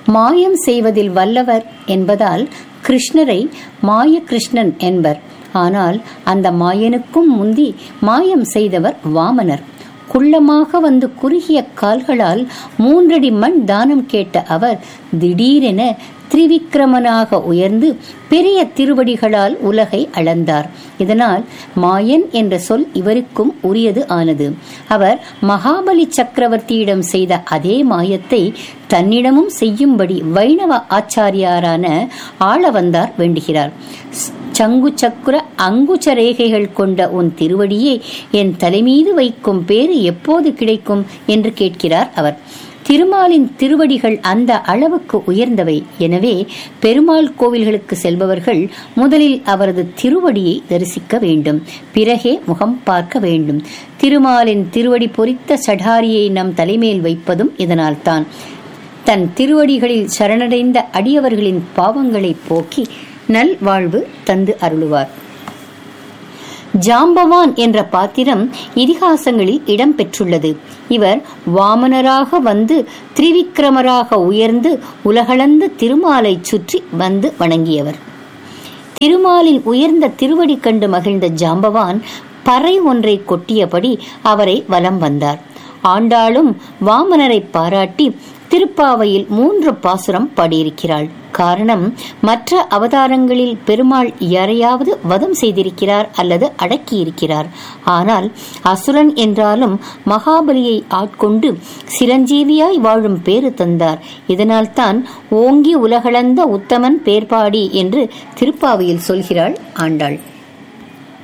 மாயம் செய்வதில் வல்லவர் என்பதால் கிருஷ்ணரை மாய கிருஷ்ணன் என்பர் ஆனால் அந்த மாயனுக்கும் முந்தி மாயம் செய்தவர் வாமனர் குள்ளமாக வந்து குறுகிய கால்களால் மூன்றடி மண் தானம் கேட்ட அவர் திடீரென திரிவிக்ரமனாக உயர்ந்து பெரிய திருவடிகளால் உலகை அளந்தார் இதனால் மாயன் என்ற சொல் இவருக்கும் உரியது ஆனது அவர் மகாபலி சக்கரவர்த்தியிடம் செய்த அதே மாயத்தை தன்னிடமும் செய்யும்படி வைணவ ஆச்சாரியாரான ஆளவந்தார் வேண்டுகிறார் சங்கு சக்கர அங்குச்ச ரேகைகள் கொண்ட உன் திருவடியை என் தலைமீது வைக்கும் பேறு எப்போது கிடைக்கும் என்று கேட்கிறார் அவர் திருமாலின் திருவடிகள் அந்த அளவுக்கு உயர்ந்தவை எனவே பெருமாள் கோவில்களுக்கு செல்பவர்கள் முதலில் அவரது திருவடியை தரிசிக்க வேண்டும் பிறகே முகம் பார்க்க வேண்டும் திருமாலின் திருவடி பொறித்த சடாரியை நம் தலைமேல் வைப்பதும் இதனால்தான் தன் திருவடிகளில் சரணடைந்த அடியவர்களின் பாவங்களை போக்கி நல் வாழ்வு தந்து அருளுவார் ஜாம்பவான் என்ற பாத்திரம் இதிகாசங்களில் இடம் பெற்றுள்ளது இவர் வாமனராக வந்து திரிவிக்ரமராக உயர்ந்து உலகளந்த திருமாலை சுற்றி வந்து வணங்கியவர் திருமாலின் உயர்ந்த திருவடி கண்டு மகிழ்ந்த ஜாம்பவான் பறை ஒன்றை கொட்டியபடி அவரை வலம் வந்தார் ஆண்டாளும் வாமனரை பாராட்டி திருப்பாவையில் மூன்று பாசுரம் பாடியிருக்கிறாள் காரணம் மற்ற அவதாரங்களில் பெருமாள் யாரையாவது வதம் செய்திருக்கிறார் அல்லது அடக்கியிருக்கிறார் ஆனால் அசுரன் என்றாலும் மகாபலியை ஆட்கொண்டு சிரஞ்சீவியாய் வாழும் பேறு தந்தார் இதனால்தான் ஓங்கி உலகளந்த உத்தமன் பேர்பாடி என்று திருப்பாவையில் சொல்கிறாள் ஆண்டாள்